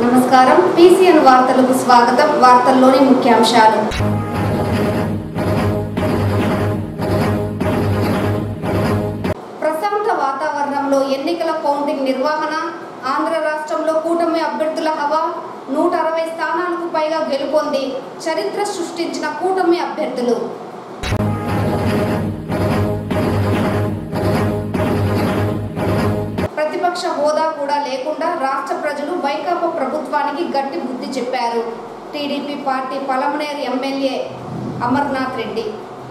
నమస్కారం పీసీఎన్ వార్తలకు స్వాగతం వార్తల్లోని ముఖ్యాంశాలు ప్రశాంత వాతావరణంలో ఎన్నికల కౌంటింగ్ నిర్వహణ ఆంధ్ర రాష్ట్రంలో కూటమి అభ్యర్థుల హవా నూట అరవై స్థానాలకు పైగా గెలుపొంది చరిత్ర సృష్టించిన కూటమి అభ్యర్థులు ప్రతిపక్ష హోదా కూడా లేకుండా రాష్ట్ర ప్రజలు వైకాపా ప్రభుత్వానికి గట్టి బుద్ధి చెప్పారు TDP party Palamaneru MLA Amarnath Reddy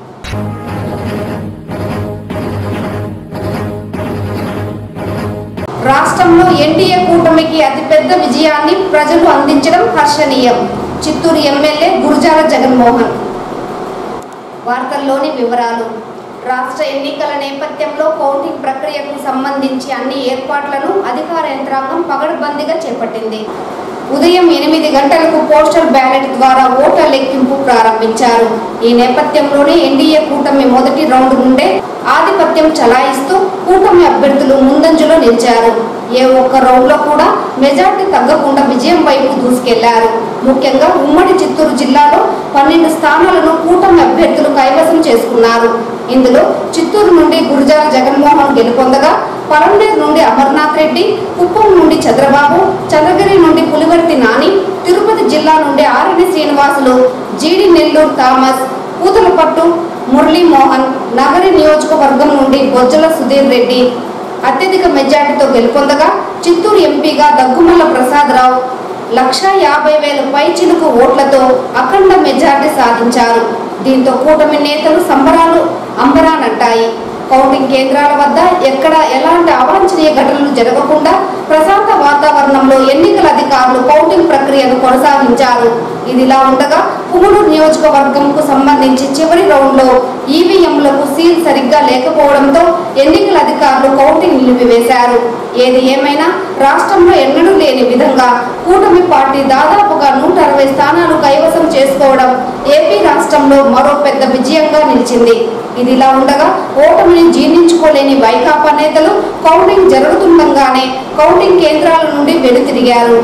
రాష్ట్రంలో ఎన్డీఏ కూటమికి అతిపెద్ద విజయాన్ని ప్రజలు అందించడం హర్షణీయం చిత్తూరు ఎమ్మెల్యే గురుజాల జగన్మోహన్ వార్తల్లోని వివరాలు రాష్ట్ర ఎన్నికల నేపథ్యంలో కౌంటింగ్ ప్రక్రియకు సంబంధించి అన్ని ఏర్పాట్లను అధికార యంత్రాంగం పగడ్బందీగా చేపట్టింది ఉదయం ఎనిమిది గంటలకు పోస్టల్ బ్యాలెట్ ద్వారా ఓట్ల లెక్కింపు ప్రారంభించారు ఈ నేపథ్యంలోనే ఎన్డీఏ కూటమి మొదటి రౌండ్ నుండే ఆధిపత్యం చలాయిస్తూ కూటమి అభ్యర్థులు ముందంజలో నిలిచారు ఏ ఒక్క రౌండ్లో కూడా మెజార్టీ తగ్గకుండా విజయం వైపు దూసుకెళ్లారు ముఖ్యంగా ఉమ్మడి చిత్తూరు జిల్లాలో పన్నెండు స్థానాలను కూటమి అభ్యర్థులు కైవసం చేసుకున్నారు ఇందులో చిత్తూరు నుండి గురుజాల జగన్మోహన్ గెలుపొందగా పలంనేరు నుండి అమర్నాథ్ రెడ్డి కుప్పం నుండి చంద్రబాబు చంద్రగిరి నుండి పులివర్తి నాని తిరుపతి జిల్లా నుండి ఆరణి శ్రీనివాసులు జీడి నెల్లూరు థామస్ పూతలపట్టు మురళీమోహన్ నగరి నియోజకవర్గం నుండి బొజ్జల సుధీర్ రెడ్డి అత్యధిక మెజార్టీతో గెలుపొందగా చిత్తూరు ఎంపీగా దగ్గుమల్ల ప్రసాదరావు లక్ష యాభై వేల పైచిలుకు ఓట్లతో అఖండ మెజార్టీ సాధించారు దీంతో కూటమి నేతలు సంబరాలు అంబరానంటాయి కౌంటింగ్ కేంద్రాల వద్ద ఎక్కడ ఎలాంటి అవాంఛనీయ ఘటనలు జరగకుండా ప్రశాంత వాతావరణంలో ఎన్నికల అధికారులు కౌంటింగ్ ప్రక్రియను కొనసాగించారు ఇదిలా ఉండగా పుగుడూరు నియోజకవర్గంకు సంబంధించి చివరి రౌండ్లో ఈవీఎంలకు సీల్ సరిగ్గా లేకపోవడంతో ఎన్నికల అధికారులు కౌంటింగ్ నిలిపివేశారు ఏది ఏమైనా రాష్ట్రంలో ఎన్నడూ లేని విధంగా కూటమి పార్టీ దాదాపుగా నూట అరవై స్థానాలు కైవసం చేసుకోవడం ఏపీ రాష్ట్రంలో మరో పెద్ద విజయంగా నిలిచింది ఇదిలా ఉండగా ఓటమిని జీర్ణించుకోలేని వైకాపా నేతలు కౌంటింగ్ జరుగుతుండగానే కౌంటింగ్ కేంద్రాల నుండి వెనుతిరిగారు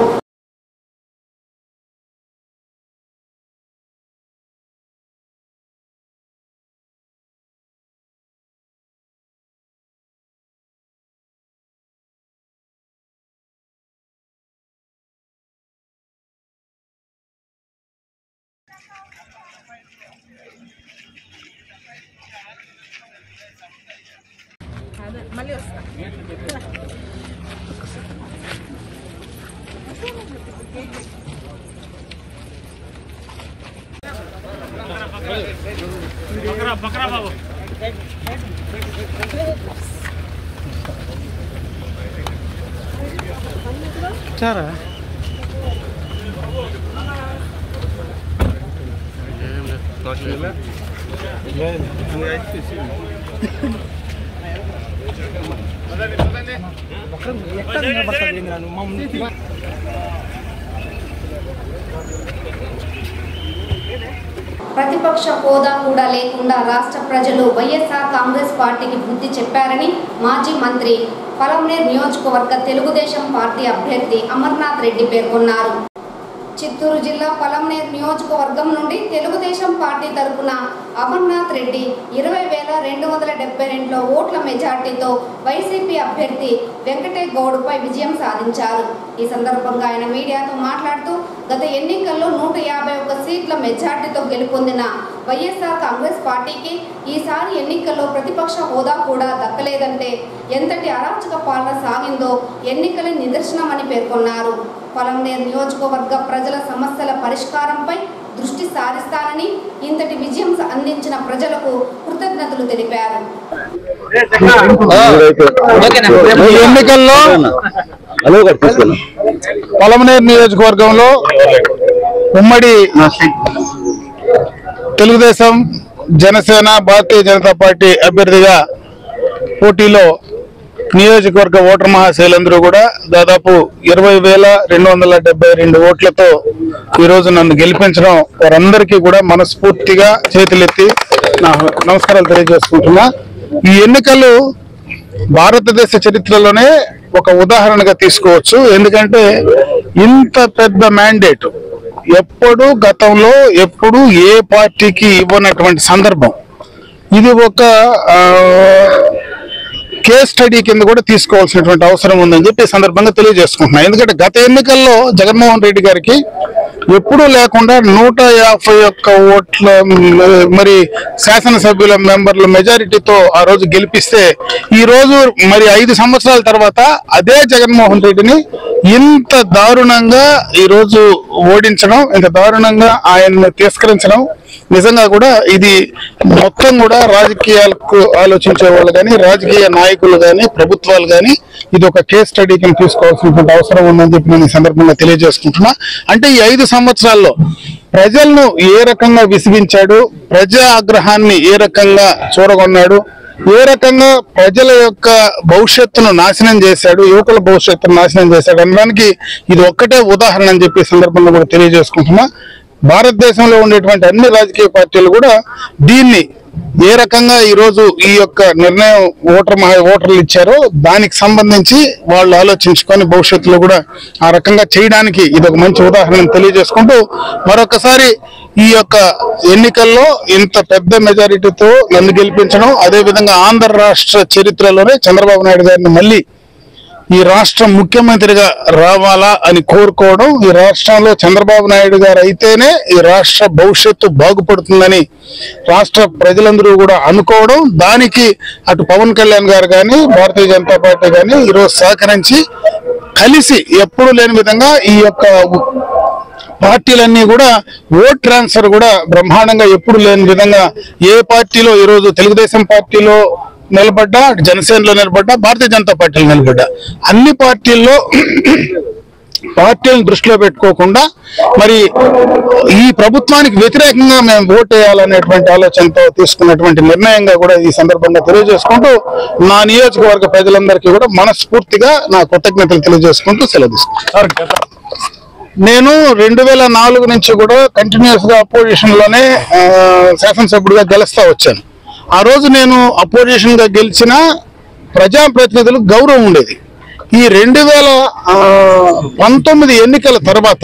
మళ్ళీ వస్తా बकरा बकरा बाबू चारा ప్రతిపక్ష హోదా కూడా లేకుండా రాష్ట్ర ప్రజలు వైఎస్ఆర్ కాంగ్రెస్ పార్టీకి బుద్ధి చెప్పారని మాజీ మంత్రి పలమనేర్ నియోజకవర్గ తెలుగుదేశం పార్టీ అభ్యర్థి అమర్నాథ్ రెడ్డి పేర్కొన్నారు చిత్తూరు జిల్లా పలమనేర్ నియోజకవర్గం నుండి తెలుగుదేశం పార్టీ తరపున అమర్నాథ్ రెడ్డి ఇరవై వేల రెండు వందల డెబ్బై రెండులో ఓట్ల మెజార్టీతో వైసీపీ అభ్యర్థి వెంకటే గౌడ్పై విజయం సాధించారు ఈ సందర్భంగా ఆయన మీడియాతో మాట్లాడుతూ గత ఎన్నికల్లో నూట యాభై ఒక్క సీట్ల మెజార్టీతో గెలుపొందిన వైఎస్ఆర్ కాంగ్రెస్ పార్టీకి ఈసారి ఎన్నికల్లో ప్రతిపక్ష హోదా కూడా దక్కలేదంటే ఎంతటి అరాచక పాలన సాగిందో ఎన్నికల నిదర్శనమని పేర్కొన్నారు పొలంనేరు నియోజకవర్గ ప్రజల సమస్యల పరిష్కారంపై దృష్టి సారిస్తానని ఇంతటి విజయం అందించిన ప్రజలకు కృతజ్ఞతలు తెలిపారు ఈ ఎన్నికల్లో పొలమనేరు నియోజకవర్గంలో ఉమ్మడి తెలుగుదేశం జనసేన భారతీయ జనతా పార్టీ అభ్యర్థిగా పోటీలో నియోజకవర్గ ఓటర్ మహాశైలందరూ కూడా దాదాపు ఇరవై వేల రెండు వందల డెబ్బై రెండు ఓట్లతో ఈరోజు నన్ను గెలిపించడం వారందరికీ కూడా మనస్ఫూర్తిగా చేతులెత్తి నా నమస్కారాలు తెలియజేసుకుంటున్నా ఈ ఎన్నికలు భారతదేశ చరిత్రలోనే ఒక ఉదాహరణగా తీసుకోవచ్చు ఎందుకంటే ఇంత పెద్ద మ్యాండేట్ ఎప్పుడు గతంలో ఎప్పుడు ఏ పార్టీకి ఇవ్వనటువంటి సందర్భం ఇది ఒక ఆ, కేస్ స్టడీ కింద కూడా తీసుకోవాల్సినటువంటి అవసరం ఉందని చెప్పి ఈ సందర్భంగా తెలియజేసుకుంటున్నాను ఎందుకంటే గత ఎన్నికల్లో జగన్మోహన్ రెడ్డి గారికి ఎప్పుడూ లేకుండా నూట యాభై ఒక్క ఓట్ల మ్, మరి శాసనసభ్యుల మెంబర్ల మెజారిటీతో ఆ రోజు గెలిపిస్తే ఈ రోజు మరి ఐదు సంవత్సరాల తర్వాత అదే జగన్మోహన్ రెడ్డిని ఇంత దారుణంగా ఈ రోజు ఓడించడం ఇంత దారుణంగా ఆయన్ని తిరస్కరించడం నిజంగా కూడా ఇది మొత్తం కూడా రాజకీయాలకు ఆలోచించే వాళ్ళు కానీ రాజకీయ నాయకులు కానీ ప్రభుత్వాలు కానీ ఇది ఒక కేస్ స్టడీ కింద తీసుకోవాల్సినటువంటి అవసరం ఉందని చెప్పి నేను ఈ సందర్భంగా తెలియజేసుకుంటున్నా అంటే ఈ ఐదు సంవత్సరాల్లో ప్రజలను ఏ రకంగా విసిగించాడు ప్రజా ఆగ్రహాన్ని ఏ రకంగా చూరగొన్నాడు ఏ రకంగా ప్రజల యొక్క భవిష్యత్తును నాశనం చేశాడు యువకుల భవిష్యత్తును నాశనం చేశాడు అనడానికి ఇది ఒక్కటే ఉదాహరణ అని చెప్పి ఈ సందర్భంగా కూడా తెలియజేసుకుంటున్నా భారతదేశంలో ఉండేటువంటి అన్ని రాజకీయ పార్టీలు కూడా దీన్ని ఏ రకంగా ఈ రోజు ఈ యొక్క నిర్ణయం ఓటర్ మహా ఓటర్లు ఇచ్చారో దానికి సంబంధించి వాళ్ళు ఆలోచించుకొని భవిష్యత్తులో కూడా ఆ రకంగా చేయడానికి ఇది ఒక మంచి ఉదాహరణ తెలియజేసుకుంటూ మరొకసారి ఈ యొక్క ఎన్నికల్లో ఇంత పెద్ద మెజారిటీతో నన్ను గెలిపించడం అదే విధంగా ఆంధ్ర రాష్ట్ర చరిత్రలోనే చంద్రబాబు నాయుడు గారిని మళ్ళీ ఈ రాష్ట్ర ముఖ్యమంత్రిగా రావాలా అని కోరుకోవడం ఈ రాష్ట్రంలో చంద్రబాబు నాయుడు గారు అయితేనే ఈ రాష్ట్ర భవిష్యత్తు బాగుపడుతుందని రాష్ట్ర ప్రజలందరూ కూడా అనుకోవడం దానికి అటు పవన్ కళ్యాణ్ గారు కానీ భారతీయ జనతా పార్టీ కానీ ఈరోజు సహకరించి కలిసి ఎప్పుడు లేని విధంగా ఈ యొక్క పార్టీలన్నీ కూడా ఓట్ ట్రాన్స్ఫర్ కూడా బ్రహ్మాండంగా ఎప్పుడు లేని విధంగా ఏ పార్టీలో ఈరోజు తెలుగుదేశం పార్టీలో నిలబడ్డా అటు జనసేనలో నిలబడ్డా భారతీయ జనతా పార్టీలో నిలబడ్డా అన్ని పార్టీల్లో పార్టీలను దృష్టిలో పెట్టుకోకుండా మరి ఈ ప్రభుత్వానికి వ్యతిరేకంగా మేము ఓటు వేయాలనేటువంటి ఆలోచనతో తీసుకున్నటువంటి నిర్ణయంగా కూడా ఈ సందర్భంగా తెలియజేసుకుంటూ నా నియోజకవర్గ ప్రజలందరికీ కూడా మనస్ఫూర్తిగా నా కృతజ్ఞతలు తెలియజేసుకుంటూ సెలవు తీసుకుంటాను నేను రెండు వేల నాలుగు నుంచి కూడా కంటిన్యూస్ గా అపోజిషన్ లోనే ఆ, శాసనసభ్యుడిగా గెలుస్తా వచ్చాను ఆ రోజు నేను అపోజిషన్ గా గెలిచిన ప్రజాప్రతినిధులకు గౌరవం ఉండేది ఈ రెండు వేల ఆ, పంతొమ్మిది ఎన్నికల తర్వాత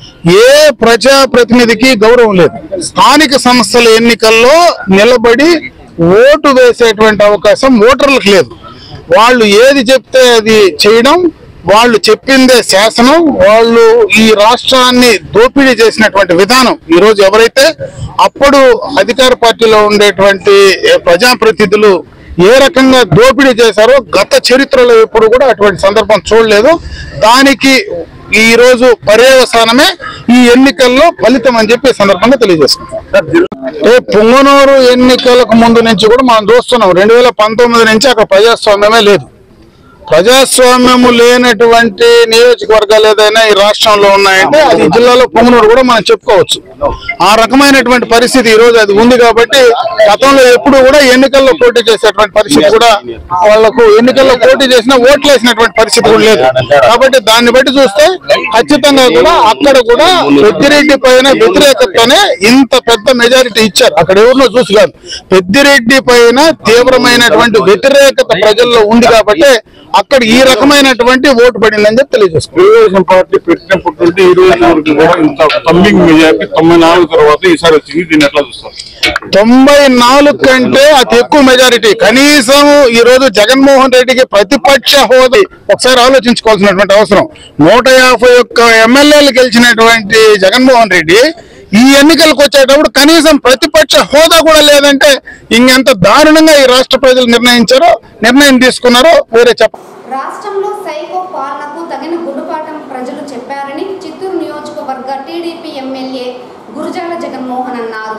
ఏ ప్రజాప్రతినిధికి గౌరవం లేదు స్థానిక సంస్థల ఎన్నికల్లో నిలబడి ఓటు వేసేటువంటి అవకాశం ఓటర్లకు లేదు వాళ్ళు ఏది చెప్తే అది చేయడం వాళ్ళు చెప్పిందే శాసనం వాళ్ళు ఈ రాష్ట్రాన్ని దోపిడీ చేసినటువంటి విధానం ఈ రోజు ఎవరైతే అప్పుడు అధికార పార్టీలో ఉండేటువంటి ఏ, ప్రజాప్రతినిధులు ఏ రకంగా దోపిడీ చేశారో గత చరిత్రలో ఎప్పుడు కూడా అటువంటి సందర్భం చూడలేదు దానికి ఈ రోజు పర్యవసానమే ఈ ఎన్నికల్లో ఫలితం అని చెప్పి ఈ సందర్భంగా తెలియజేసుకుంటాం ఏ పొంగనూరు ఎన్నికలకు ముందు నుంచి కూడా మనం చూస్తున్నాం రెండు వేల పంతొమ్మిది నుంచి అక్కడ ప్రజాస్వామ్యమే లేదు ప్రజాస్వామ్యము లేనటువంటి నియోజకవర్గాలు ఏదైనా ఈ రాష్ట్రంలో ఉన్నాయంటే అది ఈ జిల్లాలో పొంగనూరు కూడా మనం చెప్పుకోవచ్చు ఆ రకమైనటువంటి పరిస్థితి ఈ రోజు అది ఉంది కాబట్టి గతంలో ఎప్పుడు కూడా ఎన్నికల్లో పోటీ చేసేటువంటి పరిస్థితి కూడా వాళ్లకు ఎన్నికల్లో పోటీ చేసిన ఓట్లు వేసినటువంటి పరిస్థితి కూడా లేదు కాబట్టి దాన్ని బట్టి చూస్తే ఖచ్చితంగా కూడా అక్కడ కూడా పెద్దిరెడ్డి పైన వ్యతిరేకతనే ఇంత పెద్ద మెజారిటీ ఇచ్చారు అక్కడ ఎవరినో చూసి కాదు పెద్దిరెడ్డి పైన తీవ్రమైనటువంటి వ్యతిరేకత ప్రజల్లో ఉంది కాబట్టి అక్కడ ఈ రకమైనటువంటి ఓటు పడిందని చెప్పి తెలియజేసుకున్నాం తెలుగుదేశం పార్టీ పెట్టినప్పటి నుండి ఈ రోజు వరకు కూడా ఇంత తమ్మింగ్ మెజార్టీ తొంభై నాలుగు తర్వాత ఈసారి వచ్చింది దీన్ని ఎట్లా చూస్తారు తొంభై నాలుగు కంటే అతి ఎక్కువ మెజారిటీ కనీసం ఈ రోజు జగన్మోహన్ రెడ్డికి ప్రతిపక్ష హోదా ఒకసారి ఆలోచించుకోవాల్సినటువంటి అవసరం నూట యాభై ఒక్క ఎమ్మెల్యేలు గెలిచినటువంటి జగన్మోహన్ రెడ్డి ఈ ఎన్నికలకు వచ్చేటప్పుడు కనీసం ప్రతిపక్ష హోదా కూడా లేదంటే ఇంకెంత దారుణంగా ఈ రాష్ట్ర ప్రజలు నిర్ణయించారో నిర్ణయం తీసుకున్నారో వేరే చెప్ప రాష్ట్రంలో సైకో పాలనకు తగిన గుణపాఠం ప్రజలు చెప్పారని చిత్తూరు నియోజకవర్గ టీడీపీ ఎమ్మెల్యే గురుజాల జగన్మోహన్ అన్నారు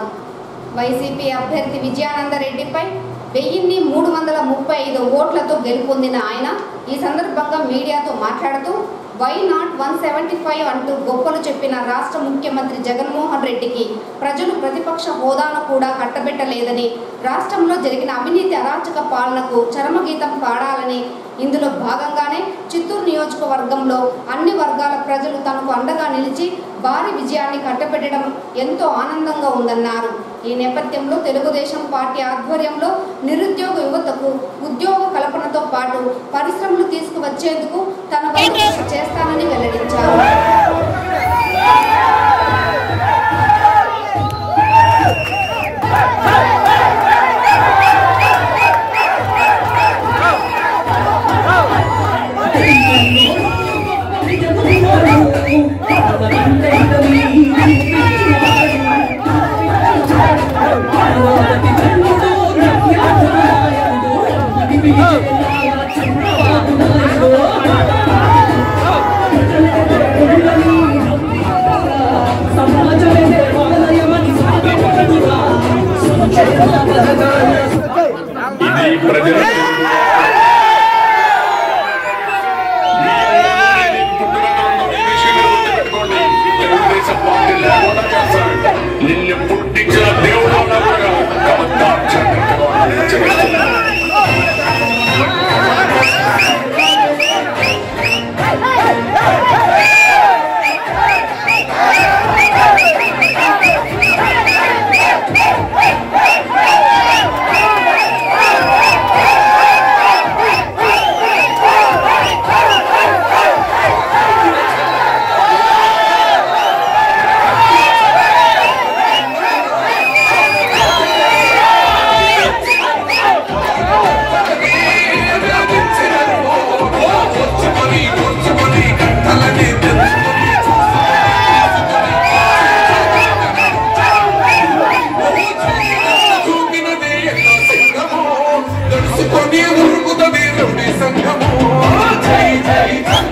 వైసీపీ అభ్యర్థి విజయానందరెడ్డిపై వెయ్యిన్ని మూడు వందల ముప్పై ఐదు ఓట్లతో గెలుపొందిన ఆయన ఈ సందర్భంగా మీడియాతో మాట్లాడుతూ why not one seventy five అంటూ గొప్పలు చెప్పిన రాష్ట్ర ముఖ్యమంత్రి జగన్మోహన్ రెడ్డికి ప్రజలు ప్రతిపక్ష హోదాను కూడా కట్టబెట్టలేదని రాష్ట్రంలో జరిగిన అవినీతి అరాచక పాలనకు చరమగీతం పాడాలని ఇందులో భాగంగానే చిత్తూరు నియోజకవర్గంలో అన్ని వర్గాల ప్రజలు తనకు అండగా నిలిచి భారీ విజయాన్ని కట్టబెట్టడం ఎంతో ఆనందంగా ఉందన్నారు ఈ నేపథ్యంలో తెలుగుదేశం పార్టీ ఆధ్వర్యంలో నిరుద్యోగ యువతకు ఉద్యోగ కల్పనతో పాటు పరిశ్రమలు తీసుకువచ్చేందుకు తన వంతు కృషి చేస్తానని వెల్లడించారు ఇది ప్రజల తెలుగుదేశం పార్టీ లేకుండా చేస్తారంట నిన్ను పుట్టించిన దేవుడు అన్నట్టుగా కమత్తార్ చంద్రబాబు నచ్చగలుగుతున్నాడు దడుచుకొని ఉరుకుతుంది రౌడీ సంఘము జై జై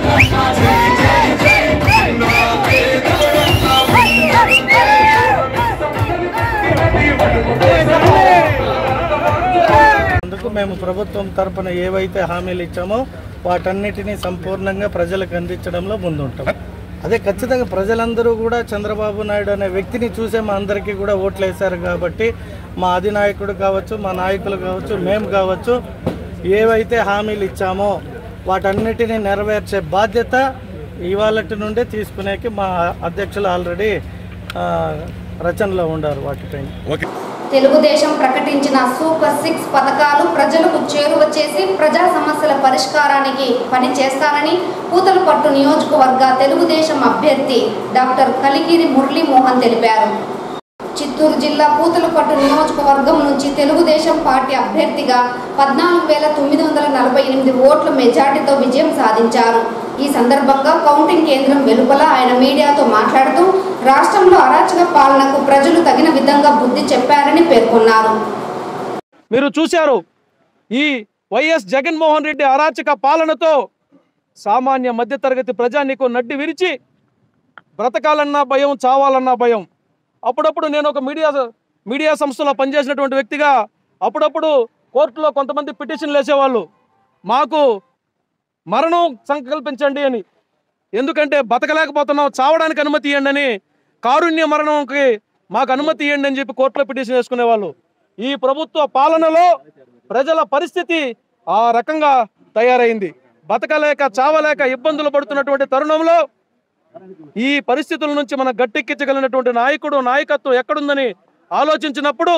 అందుకు మేము ప్రభుత్వం తరపున ఏవైతే హామీలు ఇచ్చామో వాటన్నిటినీ సంపూర్ణంగా ప్రజలకు అందించడంలో ముందుంటాం అదే ఖచ్చితంగా ప్రజలందరూ కూడా చంద్రబాబు నాయుడు అనే వ్యక్తిని చూసే మా అందరికీ కూడా ఓట్లు వేశారు కాబట్టి మా అధినాయకుడు కావచ్చు మా నాయకులు కావచ్చు మేము కావచ్చు ఏవైతే హామీలు ఇచ్చామో వాటన్నిటిని నెరవేర్చే బాధ్యత ఇవాళటి నుండే తీసుకునేకి మా అధ్యక్షులు ఆల్రెడీ ఆ, రచనలో ఉండారు వాటిపైన తెలుగుదేశం ప్రకటించిన సూపర్ సిక్స్ పథకాలు ప్రజలకు చేరువ చేసి ప్రజా సమస్యల పరిష్కారానికి పని చేస్తానని పూతలపట్టు నియోజకవర్గ తెలుగుదేశం అభ్యర్థి డాక్టర్ కలిగిరి మురళీమోహన్ తెలిపారు చిత్తూరు జిల్లా పూతలపట్టు నియోజకవర్గం నుంచి తెలుగుదేశం పార్టీ అభ్యర్థిగా పద్నాలుగు వేల తొమ్మిది వందల నలభై ఎనిమిది ఓట్ల మెజార్టీతో విజయం సాధించారు ఈ సందర్భంగా కౌంటింగ్ కేంద్రం వెలుపల ఆయన మీడియాతో మాట్లాడుతూ రాష్ట్రంలో అరాచక పాలనకు ప్రజలు తగిన విధంగా బుద్ధి చెప్పారని పేర్కొన్నారు మీరు చూశారు ఈ వైఎస్ జగన్మోహన్ రెడ్డి అరాచక పాలనతో సామాన్య మధ్యతరగతి ప్రజానికో నడ్డి విరిచి బ్రతకాలన్నా భయం చావాలన్నా భయం అప్పుడప్పుడు నేను ఒక మీడియా మీడియా సంస్థలో పనిచేసినటువంటి వ్యక్తిగా అప్పుడప్పుడు కోర్టులో కొంతమంది పిటిషన్లు వేసేవాళ్ళు మాకు మరణం సంకల్పించండి అని ఎందుకంటే బతకలేకపోతున్నాం చావడానికి అనుమతి ఇవ్వండి అని కారుణ్య మరణంకి మాకు అనుమతి ఇవ్వండి అని చెప్పి కోర్టులో పిటిషన్ వేసుకునేవాళ్ళు ఈ ప్రభుత్వ పాలనలో ప్రజల పరిస్థితి ఆ రకంగా తయారైంది బతకలేక చావలేక ఇబ్బందులు పడుతున్నటువంటి తరుణంలో ఈ పరిస్థితుల నుంచి మనం గట్టెక్కించగలిగినటువంటి నాయకుడు నాయకత్వం ఎక్కడుందని ఆలోచించినప్పుడు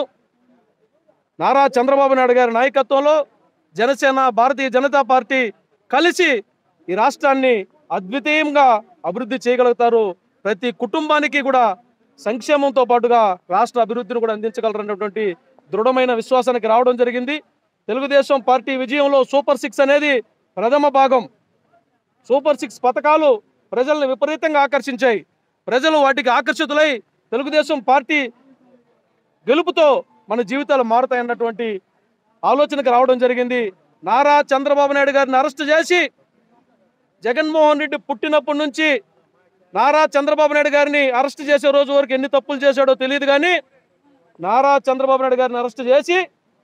నారా చంద్రబాబు నాయుడు గారి నాయకత్వంలో జనసేన భారతీయ జనతా పార్టీ కలిసి ఈ రాష్ట్రాన్ని అద్వితీయంగా అభివృద్ధి చేయగలుగుతారు ప్రతి కుటుంబానికి కూడా సంక్షేమంతో పాటుగా రాష్ట్ర అభివృద్ధిని కూడా అందించగలరన్నటువంటి దృఢమైన విశ్వాసానికి రావడం జరిగింది తెలుగుదేశం పార్టీ విజయంలో సూపర్ సిక్స్ అనేది ప్రథమ భాగం సూపర్ సిక్స్ పథకాలు ప్రజల్ని విపరీతంగా ఆకర్షించాయి ప్రజలు వాటికి ఆకర్షితులై తెలుగుదేశం పార్టీ గెలుపుతో మన జీవితాలు మారుతాయన్నటువంటి ఆలోచనకు రావడం జరిగింది నారా చంద్రబాబు నాయుడు గారిని అరెస్ట్ చేసి జగన్మోహన్ రెడ్డి పుట్టినప్పటి నుంచి నారా చంద్రబాబు నాయుడు గారిని అరెస్ట్ చేసే రోజు వరకు ఎన్ని తప్పులు చేశాడో తెలియదు కానీ నారా చంద్రబాబు నాయుడు గారిని అరెస్ట్ చేసి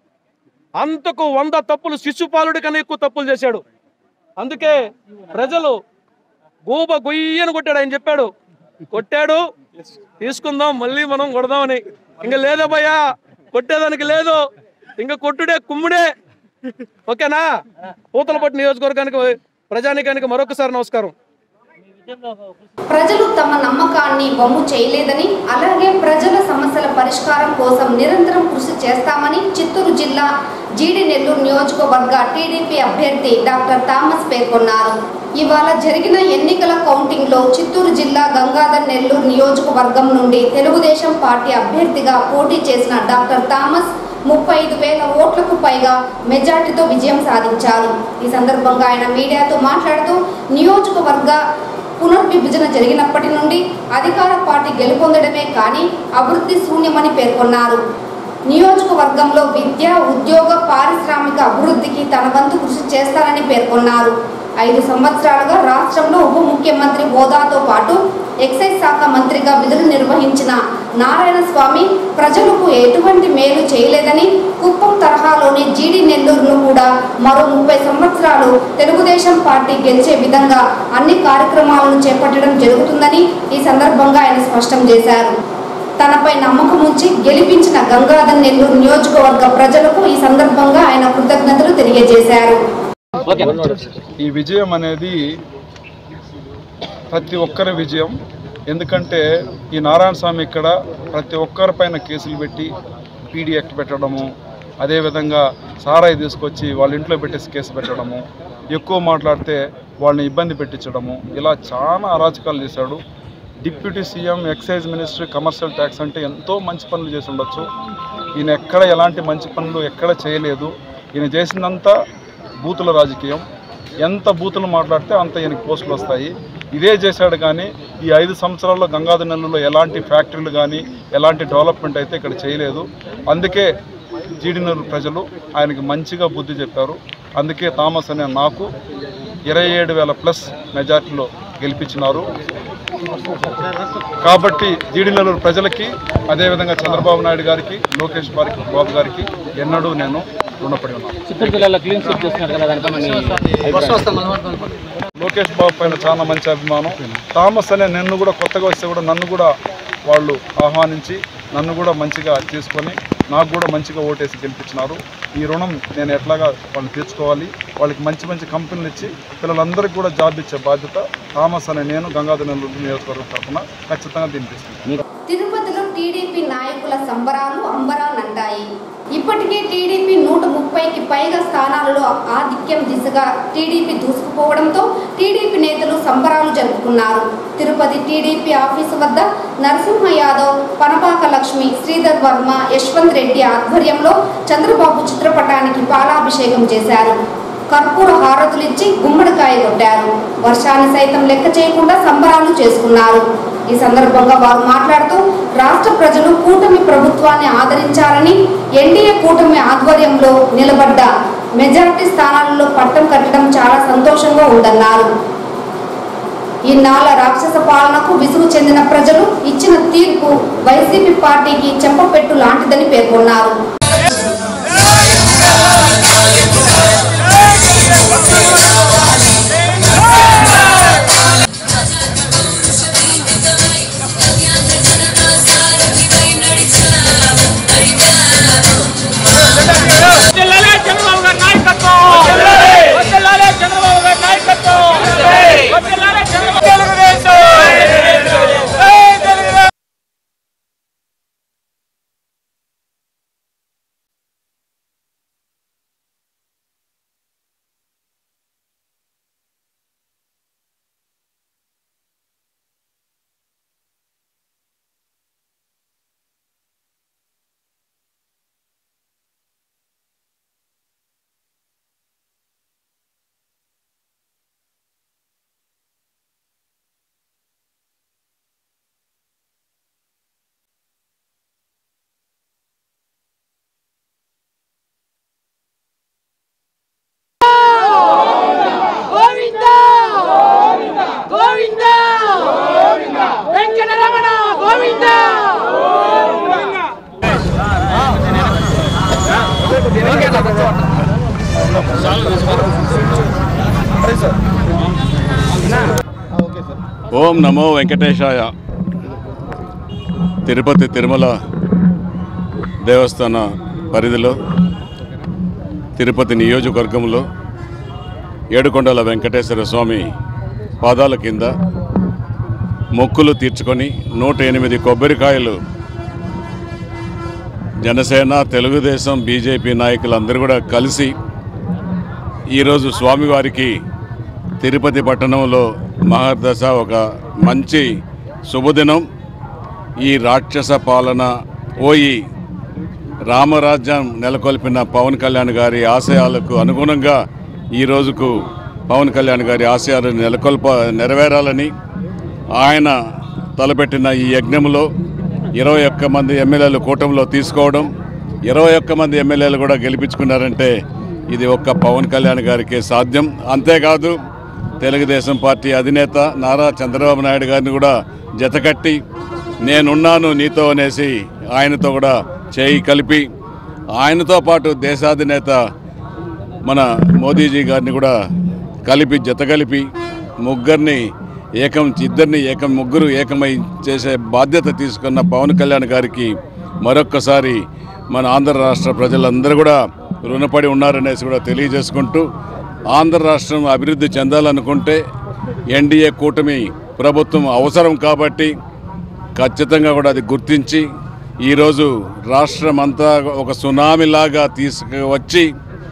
అంతకు వంద తప్పులు శిశుపాలుడి కన్నా ఎక్కువ తప్పులు చేశాడు అందుకే ప్రజలు గూబ గొయ్యని కొట్టాడు ఆయన చెప్పాడు కొట్టాడు తీసుకుందాం మళ్ళీ మనం కొడదామని ఇంకా లేదా భయ్యా కొట్టేదానికి లేదు ఇంకా కొట్టుడే కుమ్ముడే ఓకేనా పూతలపట్టు నియోజకవర్గానికి ప్రజానికానికి మరొకసారి నమస్కారం ప్రజలు తమ నమ్మకాన్ని వమ్ము చేయలేదని అలాగే ప్రజల సమస్యల పరిష్కారం కోసం నిరంతరం కృషి చేస్తామని చిత్తూరు జిల్లా జీడి నెల్లూరు నియోజకవర్గ టీడీపీ అభ్యర్థి డాక్టర్ థామస్ పేర్కొన్నారు ఇవాళ జరిగిన ఎన్నికల కౌంటింగ్లో చిత్తూరు జిల్లా గంగాధర్ నెల్లూరు నియోజకవర్గం నుండి తెలుగుదేశం పార్టీ అభ్యర్థిగా పోటీ చేసిన డాక్టర్ థామస్ ముప్పై ఐదు వేల ఓట్లకు పైగా మెజార్టీతో విజయం సాధించారు ఈ సందర్భంగా ఆయన మీడియాతో మాట్లాడుతూ నియోజకవర్గ పునర్విభజన జరిగినప్పటి నుండి అధికార పార్టీ గెలుపొందడమే కానీ అభివృద్ధి శూన్యమని పేర్కొన్నారు నియోజకవర్గంలో విద్య ఉద్యోగ పారిశ్రామిక అభివృద్ధికి తన వంతు కృషి చేస్తానని పేర్కొన్నారు ఐదు సంవత్సరాలుగా రాష్ట్రంలో ఉప ముఖ్యమంత్రి హోదాతో పాటు ఎక్సైజ్ శాఖ మంత్రిగా విధులు నిర్వహించిన నారాయణ స్వామి ప్రజలకు ఎటువంటి మేలు చేయలేదని కుప్పం తరహాలోని జీడి నెల్లూరును కూడా మరో ముప్పై సంవత్సరాలు తెలుగుదేశం పార్టీ గెలిచే విధంగా అన్ని కార్యక్రమాలను చేపట్టడం జరుగుతుందని ఈ సందర్భంగా ఆయన స్పష్టం చేశారు తనపై నమ్మకం ఉంచి గెలిపించిన గంగాధర్ నెల్లూరు నియోజకవర్గ ప్రజలకు ఈ సందర్భంగా ఆయన కృతజ్ఞతలు తెలియజేశారు ఈ విజయం అనేది ప్రతి ఒక్కరి విజయం ఎందుకంటే ఈ నారాయణ స్వామి ఇక్కడ ప్రతి ఒక్కరి పైన కేసులు పెట్టి పీడీ యాక్ట్ పెట్టడము అదేవిధంగా సారాయి తీసుకొచ్చి వాళ్ళ ఇంట్లో పెట్టేసి కేసు పెట్టడము ఎక్కువ మాట్లాడితే వాళ్ళని ఇబ్బంది పెట్టించడము ఇలా చాలా అరాచకాలు చేశాడు deputy CM excise ministry commercial tax అంటే ఎంతో మంచి పనులు చేసి ఉండొచ్చు ఈయన ఎక్కడ ఎలాంటి మంచి పనులు ఎక్కడ చేయలేదు ఈయన చేసిందంతా బూతుల రాజకీయం ఎంత బూతులు మాట్లాడితే అంత ఈయనకి పోస్టులు వస్తాయి ఇదే చేశాడు కానీ ఈ ఐదు సంవత్సరాల్లో గంగాధర నెల్లూరులో ఎలాంటి ఫ్యాక్టరీలు కానీ ఎలాంటి డెవలప్మెంట్ అయితే ఇక్కడ చేయలేదు అందుకే జీడినూరు ప్రజలు ఆయనకి మంచిగా బుద్ధి చెప్పారు అందుకే థామస్ అనే నాకు ఇరవై ఏడు వేల ప్లస్ మెజార్టీలో గెలిపించినారు కాబట్టి జీడినల్లూరు ప్రజలకి అదేవిధంగా చంద్రబాబు నాయుడు గారికి లోకేష్ బారికి బాబు గారికి ఎన్నడూ నేను రుణపడి ఉన్నాను చిత్తూరు జిల్లాలో క్లీన్ స్వీప్ చేస్తున్నారు కదా దానిపై మీ అభిప్రాయం. లోకేష్ బాబు పైన చాలా మంచి అభిమానం థామస్ అనే నన్ను కూడా కొత్తగా వస్తే కూడా నన్ను కూడా వాళ్ళు ఆహ్వానించి నన్ను కూడా మంచిగా తీసుకొని నాకు కూడా మంచిగా ఓటేసి గెలిపించినారు ఈ రుణం నేను ఎట్లాగా వాళ్ళు తీర్చుకోవాలి వాళ్ళకి మంచి మంచి కంపెనీలు ఇచ్చి పిల్లలందరికీ కూడా జాబ్ ఇచ్చే బాధ్యత థామస్ అనే నేను గంగాధర నెల్లూరు నియోజకవర్గం తరఫున ఖచ్చితంగా దీన్ని తీసుకుంటాను తిరుపతిలో టీడీపీ నాయకుల సంబరాలు అంబరానంటాయి ఇప్పటికే టీడీపీ నూట ముప్పైకి పైగా స్థానాలలో ఆధిక్యం దిశగా టీడీపీ దూసుకుపోవడంతో టీడీపీ నేతలు సంబరాలు జరుపుకున్నారు తిరుపతి టీడీపీ ఆఫీసు వద్ద నరసింహ యాదవ్ పనపాక లక్ష్మి శ్రీధర్ వర్మ యశ్వంత్ రెడ్డి ఆధ్వర్యంలో చంద్రబాబు చిత్రపటానికి పాలాభిషేకం చేశారు కర్పూర హారతులిచ్చి గుమ్మడికాయ కొట్టారు వర్షాన్ని సైతం లెక్క చేయకుండా సంబరాలు చేసుకున్నారు ఈ సందర్భంగా వారు మాట్లాడుతూ రాష్ట్ర ప్రజలు కూటమి ప్రభుత్వాన్ని ఆదరించాలని ఎన్డీఏ కూటమి ఆధ్వర్యంలో నిలబడ్డ మెజారిటీ స్థానాలలో పట్టం కట్టడం చాలా సంతోషంగా ఉందన్నారు ఈ నాల రాక్షస పాలనకు విసుగు చెందిన ప్రజలు ఇచ్చిన తీర్పు వైసీపీ పార్టీకి చెంపపెట్టు లాంటిదని పేర్కొన్నారు చంద్రబాబు గారి నాయకత్వం వద్దలాలే చంద్రబాబు గారి నాయకత్వం వద్దలాలే చంద్రబాబు తెలుగుదేశం జై తెలుగుదేశం గోవింద గోవింద వెంకటరమణ గోవింద ఓం నమో వెంకటేశాయ తిరుపతి తిరుమల దేవస్థాన పరిధిలో తిరుపతి నియోజకవర్గంలో ఏడుకొండల వెంకటేశ్వర స్వామి పాదాల కింద మొక్కులు తీర్చుకొని నూట ఎనిమిది కొబ్బరికాయలు జనసేన తెలుగుదేశం బీజేపీ నాయకులందరూ కూడా కలిసి ఈరోజు స్వామివారికి తిరుపతి పట్టణంలో మహర్దశ ఒక మంచి శుభదినం ఈ రాక్షస పాలన పోయి రామరాజ్యం నెలకొల్పిన పవన్ కళ్యాణ్ గారి ఆశయాలకు అనుగుణంగా ఈ రోజుకు పవన్ కళ్యాణ్ గారి ఆశయాలు నెలకొల్ప నెరవేరాలని ఆయన తలపెట్టిన ఈ యజ్ఞంలో ఇరవై ఒక్క మంది ఎమ్మెల్యేలు కూటమిలో తీసుకోవడం ఇరవై ఒక్క మంది ఎమ్మెల్యేలు కూడా గెలిపించుకున్నారంటే ఇది ఒక్క పవన్ కళ్యాణ్ గారికి సాధ్యం అంతేకాదు తెలుగుదేశం పార్టీ అధినేత నారా చంద్రబాబు నాయుడు గారిని కూడా జతకట్టి నేనున్నాను నీతో అనేసి ఆయనతో కూడా చేయి కలిపి ఆయనతో పాటు దేశాధినేత మన మోదీజీ గారిని కూడా కలిపి జత కలిపి ముగ్గురిని ఏకం ఇద్దరిని ఏకం ముగ్గురు ఏకమై చేసే బాధ్యత తీసుకున్న పవన్ కళ్యాణ్ గారికి మరొక్కసారి మన ఆంధ్ర రాష్ట్ర ప్రజలందరూ కూడా రుణపడి ఉన్నారనేసి కూడా తెలియజేసుకుంటూ ఆంధ్ర రాష్ట్రం అభివృద్ధి చెందాలనుకుంటే ఎన్డీఏ కూటమి ప్రభుత్వం అవసరం కాబట్టి ఖచ్చితంగా కూడా అది గుర్తించి ఈరోజు రాష్ట్రం అంతా ఒక సునామీలాగా తీసుకువచ్చి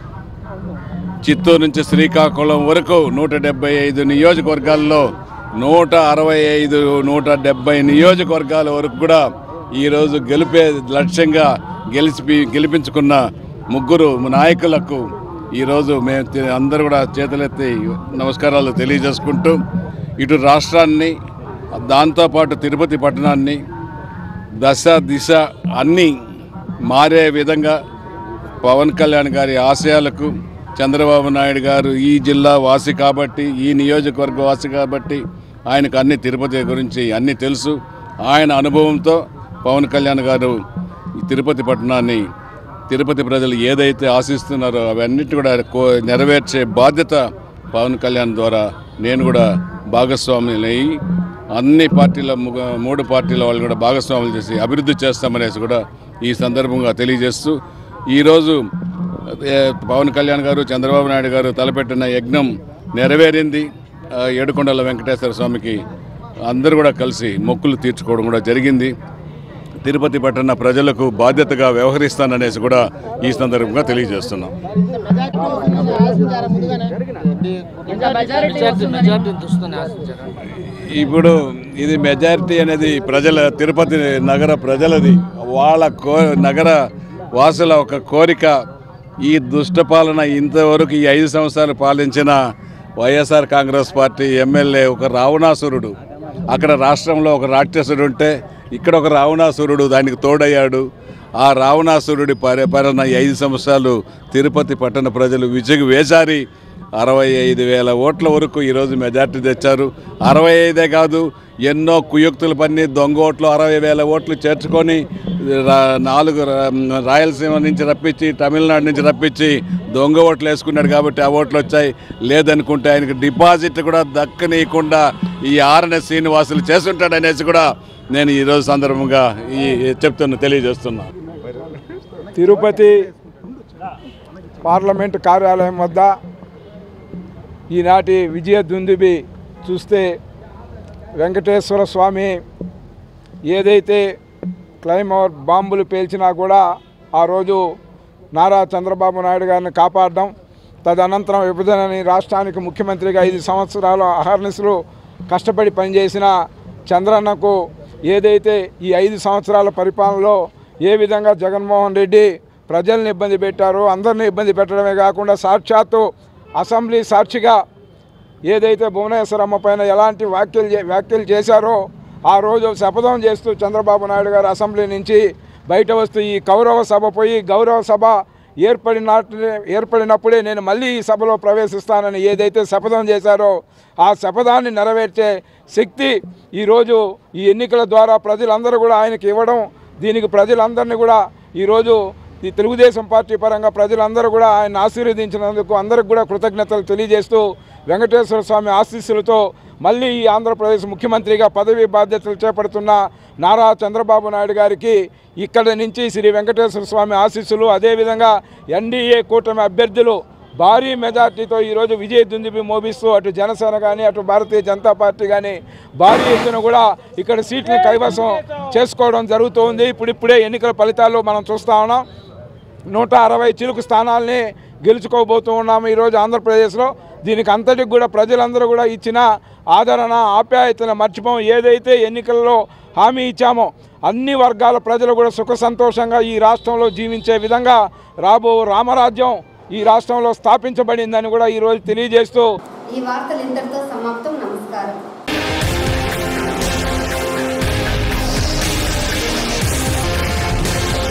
చిత్తూరు నుంచి శ్రీకాకుళం వరకు నూట డెబ్బై ఐదు నియోజకవర్గాల్లో నూట అరవై ఐదు నూట డెబ్బై నియోజకవర్గాల వరకు కూడా ఈరోజు గెలిపే లక్ష్యంగా గెలిచి గెలిపించుకున్న ముగ్గురు నాయకులకు ఈరోజు మేము తి- అందరూ కూడా చేతులెత్తి నమస్కారాలు తెలియజేసుకుంటూ ఇటు రాష్ట్రాన్ని దాంతోపాటు తిరుపతి పట్టణాన్ని దశ దిశ అన్నీ మారే విధంగా పవన్ కళ్యాణ్ గారి ఆశయాలకు చంద్రబాబు నాయుడు గారు ఈ జిల్లా వాసి కాబట్టి ఈ నియోజకవర్గ వాసి కాబట్టి ఆయనకు అన్ని తిరుపతి గురించి అన్నీ తెలుసు ఆయన అనుభవంతో పవన్ కళ్యాణ్ గారు ఈ తిరుపతి పట్టణాన్ని తిరుపతి ప్రజలు ఏదైతే ఆశిస్తున్నారో అవన్నిటి కూడా కో- నెరవేర్చే బాధ్యత పవన్ కళ్యాణ్ ద్వారా నేను కూడా భాగస్వాములయ్యి అన్ని పార్టీల ముగ- మూడు పార్టీల వాళ్ళు కూడా భాగస్వాములు చేసి అభివృద్ధి చేస్తామనేసి కూడా ఈ సందర్భంగా తెలియజేస్తూ ఈరోజు ఏ, పవన్ కళ్యాణ్ గారు చంద్రబాబు నాయుడు గారు తలపెట్టిన యజ్ఞం నెరవేరింది ఆ, ఏడుకొండల వెంకటేశ్వర స్వామికి అందరూ కూడా కలిసి మొక్కులు తీర్చుకోవడం కూడా జరిగింది తిరుపతి పట్టణ ప్రజలకు బాధ్యతగా వ్యవహరిస్తాననేసి కూడా ఈ సందర్భంగా తెలియజేస్తున్నాం ఇప్పుడు ఇది మెజారిటీ అనేది ప్రజల తిరుపతి నగర ప్రజలది వాళ్ళ కో నగర వాసుల ఒక కోరిక ఈ దుష్ట పాలన ఇంతవరకు ఈ ఐదు సంవత్సరాలు పాలించిన వైఎస్ఆర్ కాంగ్రెస్ పార్టీ ఎమ్మెల్యే ఒక రావణాసురుడు అక్కడ రాష్ట్రంలో ఒక రాక్షసుడు ఉంటే ఇక్కడ ఒక రావణాసురుడు దానికి తోడయ్యాడు ఆ రావణాసురుడి పరిపాలన ఈ ఐదు సంవత్సరాలు తిరుపతి పట్టణ ప్రజలు విజయకు వేశారి అరవై ఐదు వేల ఓట్ల వరకు ఈరోజు మెజార్టీ తెచ్చారు అరవై ఐదే కాదు ఎన్నో కుయుక్తులు పన్ని దొంగ ఓట్లు అరవై వేల ఓట్లు చేర్చుకొని రా- నాలుగు రా- రాయలసీమ నుంచి రప్పించి తమిళనాడు నుంచి రప్పించి దొంగ ఓట్లు వేసుకున్నాడు కాబట్టి ఆ ఓట్లు వచ్చాయి లేదనుకుంటే ఆయనకు డిపాజిట్ కూడా దక్కనీయకుండా ఈ ఆర్ఎన్ఎస్ శ్రీనివాసులు చేస్తుంటాడనేసి కూడా నేను ఈరోజు సందర్భంగా ఈ చెప్తున్నా తెలియజేస్తున్నా తిరుపతి పార్లమెంటు కార్యాలయం వద్ద ఈనాటి విజయ దుందుబి చూస్తే వెంకటేశ్వర స్వామి ఏదైతే క్లైమోర్ బాంబులు పేల్చినా కూడా ఆ రోజు నారా చంద్రబాబు నాయుడు గారిని కాపాడడం తదనంతరం విభజనని రాష్ట్రానికి ముఖ్యమంత్రిగా ఐదు సంవత్సరాలు అహర్నిశలు కష్టపడి పనిచేసిన చంద్రన్నకు ఏదైతే ఈ ఐదు సంవత్సరాల పరిపాలనలో ఏ విధంగా జగన్మోహన్ రెడ్డి ప్రజల్ని ఇబ్బంది పెట్టారో అందరినీ ఇబ్బంది పెట్టడమే కాకుండా సాక్షాత్తు అసెంబ్లీ సాక్షిగా ఏదైతే భువనేశ్వరమ్మ పైన ఎలాంటి వ్యాఖ్యలు చే- వ్యాఖ్యలు చేశారో ఆ రోజు శపథం చేస్తూ చంద్రబాబు నాయుడు గారు అసెంబ్లీ నుంచి బయట వస్తూ ఈ కౌరవ సభ పోయి గౌరవ సభ ఏర్పడిన ఏర్పడినప్పుడే నేను మళ్ళీ ఈ సభలో ప్రవేశిస్తానని ఏదైతే శపథం చేశారో ఆ శపథాన్ని నెరవేర్చే శక్తి ఈరోజు ఈ ఎన్నికల ద్వారా ప్రజలందరూ కూడా ఆయనకి ఇవ్వడం దీనికి ప్రజలందరినీ కూడా ఈరోజు ఈ తెలుగుదేశం పార్టీ పరంగా ప్రజలందరూ కూడా ఆయన ఆశీర్వదించినందుకు అందరికి కూడా కృతజ్ఞతలు తెలియజేస్తూ వెంకటేశ్వర స్వామి ఆశీస్సులతో మళ్ళీ ఈ ఆంధ్రప్రదేశ్ ముఖ్యమంత్రిగా పదవి బాధ్యతలు చేపడుతున్న నారా చంద్రబాబు నాయుడు గారికి ఇక్కడ నుంచి శ్రీ వెంకటేశ్వర స్వామి ఆశీస్సులు అదేవిధంగా ఎన్డీఏ కూటమి అభ్యర్థులు భారీ మెజార్టీతో ఈరోజు విజయ దుందుబి మోపిస్తూ అటు జనసేన కానీ అటు భారతీయ జనతా పార్టీ కానీ భారీ ఎత్తున కూడా ఇక్కడ సీట్లను కైవసం చేసుకోవడం జరుగుతుంది ఇప్పుడిప్పుడే ఎన్నికల ఫలితాలు మనం చూస్తా ఉన్నాం నూట అరవై చిలుకు స్థానాల్ని గెలుచుకోబోతూ ఉన్నాము ఈరోజు ఆంధ్రప్రదేశ్లో దీనికి అంతటికి కూడా ప్రజలందరూ కూడా ఇచ్చిన ఆదరణ ఆప్యాయతను మర్చిపోం ఏదైతే ఎన్నికల్లో హామీ ఇచ్చామో అన్ని వర్గాల ప్రజలు కూడా సుఖ సంతోషంగా ఈ రాష్ట్రంలో జీవించే విధంగా రాబో రామరాజ్యం ఈ రాష్ట్రంలో స్థాపించబడిందని కూడా ఈరోజు తెలియజేస్తూ ఈ వార్తలు ఇంతటితో సమాప్తం